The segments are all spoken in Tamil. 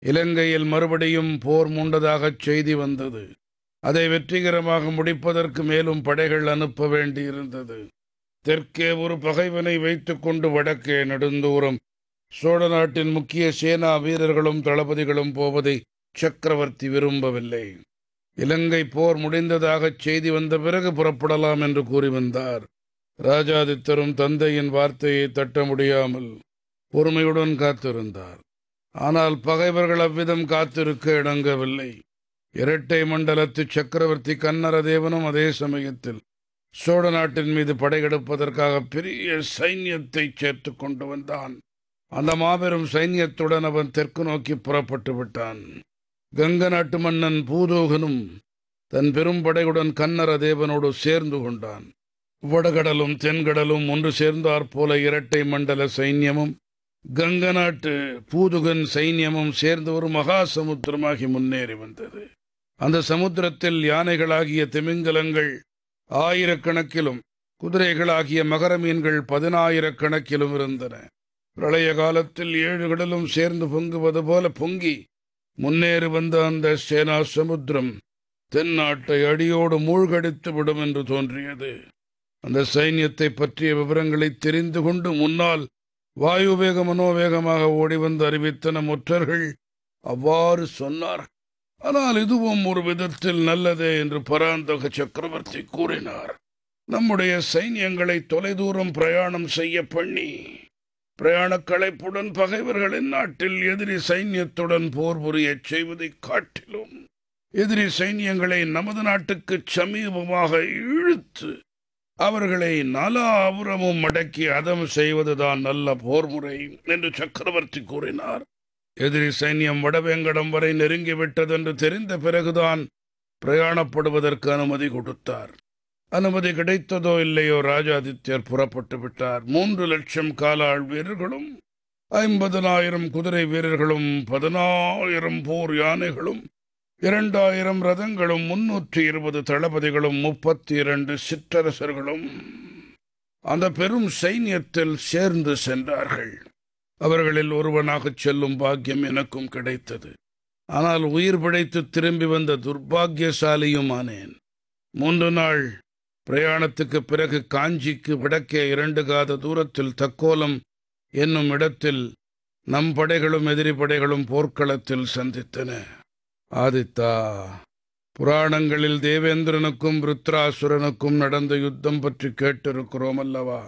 இலங்கையில் மறுபடியும் போர் மூண்டதாகச் செய்தி வந்தது அதை வெற்றிகரமாக முடிப்பதற்கு மேலும் படைகள் அனுப்ப வேண்டியிருந்தது தெற்கே ஒரு பகைவனை வைத்துக்கொண்டு வடக்கே நெடுந்தூரம் சோழ நாட்டின் முக்கிய சேனா வீரர்களும் தளபதிகளும் போவதை சக்கரவர்த்தி விரும்பவில்லை இலங்கை போர் முடிந்ததாகச் செய்தி வந்த பிறகு புறப்படலாம் என்று கூறி வந்தார் ராஜாதித்தரும் தந்தையின் வார்த்தையை தட்ட முடியாமல் பொறுமையுடன் காத்திருந்தார் ஆனால் பகைவர்கள் அவ்விதம் காத்திருக்க இணங்கவில்லை இரட்டை மண்டலத்து சக்கரவர்த்தி கன்னரதேவனும் அதே சமயத்தில் சோழ நாட்டின் மீது படையெடுப்பதற்காக பெரிய சைன்யத்தை சேர்த்து கொண்டு வந்தான் அந்த மாபெரும் சைன்யத்துடன் அவன் தெற்கு நோக்கி புறப்பட்டு விட்டான் கங்க நாட்டு மன்னன் பூதோகனும் தன் பெரும் படையுடன் கன்னர தேவனோடு சேர்ந்து கொண்டான் வடகடலும் தென்கடலும் ஒன்று சேர்ந்தாற் போல இரட்டை மண்டல சைன்யமும் கங்க நாட்டு பூதுகன் சைன்யமும் சேர்ந்து ஒரு மகா சமுத்திரமாகி முன்னேறி வந்தது அந்த சமுத்திரத்தில் யானைகளாகிய திமிங்கலங்கள் ஆயிரக்கணக்கிலும் குதிரைகளாகிய மகர மீன்கள் பதினாயிரக்கணக்கிலும் இருந்தன பிரளய காலத்தில் ஏழு கடலும் சேர்ந்து பொங்குவது போல பொங்கி முன்னேறி வந்த அந்த சேனா சமுத்திரம் தென்னாட்டை அடியோடு மூழ்கடித்து விடும் என்று தோன்றியது அந்த சைன்யத்தை பற்றிய விவரங்களை தெரிந்து கொண்டு முன்னால் வாயுவேக மனோவேகமாக ஓடி வந்து அறிவித்தன முற்றர்கள் அவ்வாறு சொன்னார் ஆனால் இதுவும் ஒரு விதத்தில் நல்லதே என்று பராந்தக சக்கரவர்த்தி கூறினார் நம்முடைய சைன்யங்களை தொலைதூரம் பிரயாணம் செய்ய பண்ணி பிரயாண களைப்புடன் பகைவர்களின் நாட்டில் எதிரி சைன்யத்துடன் போர் புரியச் செய்வதைக் காட்டிலும் எதிரி சைன்யங்களை நமது நாட்டுக்கு சமீபமாக இழுத்து அவர்களை நலாபுரமும் அடக்கி அதம் செய்வதுதான் நல்ல போர் முறை என்று சக்கரவர்த்தி கூறினார் எதிரி சைன்யம் வடவேங்கடம் வரை நெருங்கிவிட்டதென்று தெரிந்த பிறகுதான் பிரயாணப்படுவதற்கு அனுமதி கொடுத்தார் அனுமதி கிடைத்ததோ இல்லையோ ராஜாதித்யர் புறப்பட்டு விட்டார் மூன்று லட்சம் காலாள் வீரர்களும் ஐம்பதனாயிரம் குதிரை வீரர்களும் பதினாயிரம் போர் யானைகளும் இரண்டாயிரம் ரதங்களும் முன்னூற்றி இருபது தளபதிகளும் முப்பத்தி இரண்டு சிற்றரசர்களும் அந்த பெரும் சைன்யத்தில் சேர்ந்து சென்றார்கள் அவர்களில் ஒருவனாகச் செல்லும் பாக்கியம் எனக்கும் கிடைத்தது ஆனால் உயிர் பிழைத்து திரும்பி வந்த துர்பாக்கியசாலியும் ஆனேன் மூன்று நாள் பிரயாணத்துக்கு பிறகு காஞ்சிக்கு வடக்கே இரண்டு காத தூரத்தில் தக்கோலம் என்னும் இடத்தில் நம் படைகளும் எதிரி படைகளும் போர்க்களத்தில் சந்தித்தன ஆதித்தா புராணங்களில் தேவேந்திரனுக்கும் ருத்ராசுரனுக்கும் நடந்த யுத்தம் பற்றி கேட்டிருக்கிறோம் அல்லவா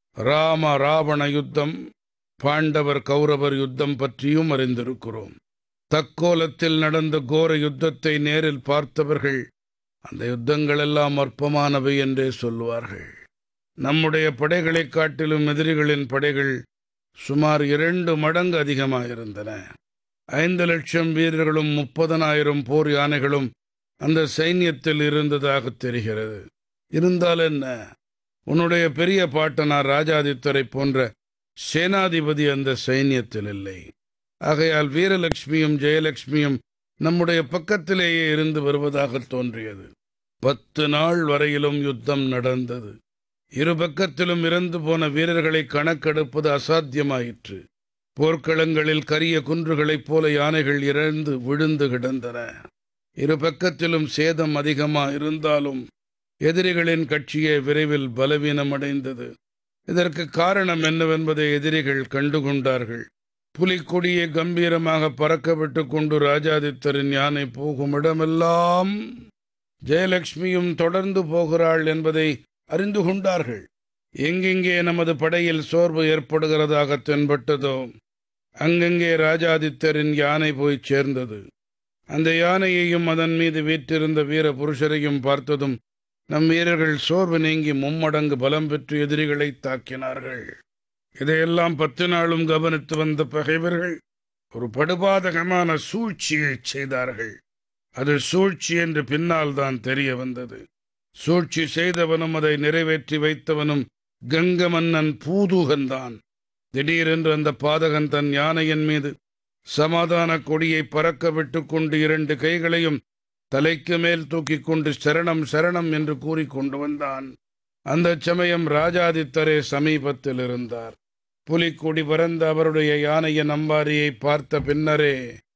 ராம ராவண யுத்தம் பாண்டவர் கௌரவர் யுத்தம் பற்றியும் அறிந்திருக்கிறோம் தக்கோலத்தில் நடந்த கோர யுத்தத்தை நேரில் பார்த்தவர்கள் அந்த யுத்தங்கள் எல்லாம் அற்பமானவை என்றே சொல்வார்கள் நம்முடைய படைகளைக் காட்டிலும் எதிரிகளின் படைகள் சுமார் இரண்டு மடங்கு அதிகமாயிருந்தன ஐந்து லட்சம் வீரர்களும் முப்பதனாயிரம் போர் யானைகளும் அந்த சைன்யத்தில் இருந்ததாக தெரிகிறது இருந்தால் என்ன உன்னுடைய பெரிய பாட்டனார் ராஜாதித்தரை போன்ற சேனாதிபதி அந்த சைன்யத்தில் இல்லை ஆகையால் வீரலட்சுமியும் ஜெயலட்சுமியும் நம்முடைய பக்கத்திலேயே இருந்து வருவதாக தோன்றியது பத்து நாள் வரையிலும் யுத்தம் நடந்தது இரு பக்கத்திலும் இறந்து போன வீரர்களை கணக்கெடுப்பது அசாத்தியமாயிற்று போர்க்களங்களில் கரிய குன்றுகளைப் போல யானைகள் இறந்து விழுந்து கிடந்தன இரு பக்கத்திலும் சேதம் அதிகமா இருந்தாலும் எதிரிகளின் கட்சியே விரைவில் பலவீனமடைந்தது இதற்கு காரணம் என்னவென்பதை எதிரிகள் கண்டுகொண்டார்கள் புலிக்கொடியை கம்பீரமாக பறக்க விட்டு கொண்டு ராஜாதித்தரின் யானை போகும் இடமெல்லாம் ஜெயலட்சுமியும் தொடர்ந்து போகிறாள் என்பதை அறிந்து கொண்டார்கள் எங்கெங்கே நமது படையில் சோர்வு ஏற்படுகிறதாக தென்பட்டதோ அங்கங்கே ராஜாதித்தரின் யானை போய் சேர்ந்தது அந்த யானையையும் அதன் மீது வீற்றிருந்த வீர புருஷரையும் பார்த்ததும் நம் வீரர்கள் சோர்வு நீங்கி மும்மடங்கு பலம் பெற்று எதிரிகளை தாக்கினார்கள் இதையெல்லாம் பத்து நாளும் கவனித்து வந்த பகைவர்கள் ஒரு படுபாதகமான சூழ்ச்சியை செய்தார்கள் அது சூழ்ச்சி என்று பின்னால் தான் தெரிய வந்தது சூழ்ச்சி செய்தவனும் அதை நிறைவேற்றி வைத்தவனும் கங்க மன்னன் பூதுகன்தான் திடீரென்று அந்த பாதகன் தன் யானையின் மீது சமாதான கொடியை பறக்க விட்டு கொண்டு இரண்டு கைகளையும் தலைக்கு மேல் தூக்கிக் கொண்டு சரணம் சரணம் என்று கூறிக் கொண்டு வந்தான் அந்த சமயம் ராஜாதித்தரே சமீபத்தில் இருந்தார் புலிக்கொடி பறந்த அவருடைய யானையின் அம்பாரியை பார்த்த பின்னரே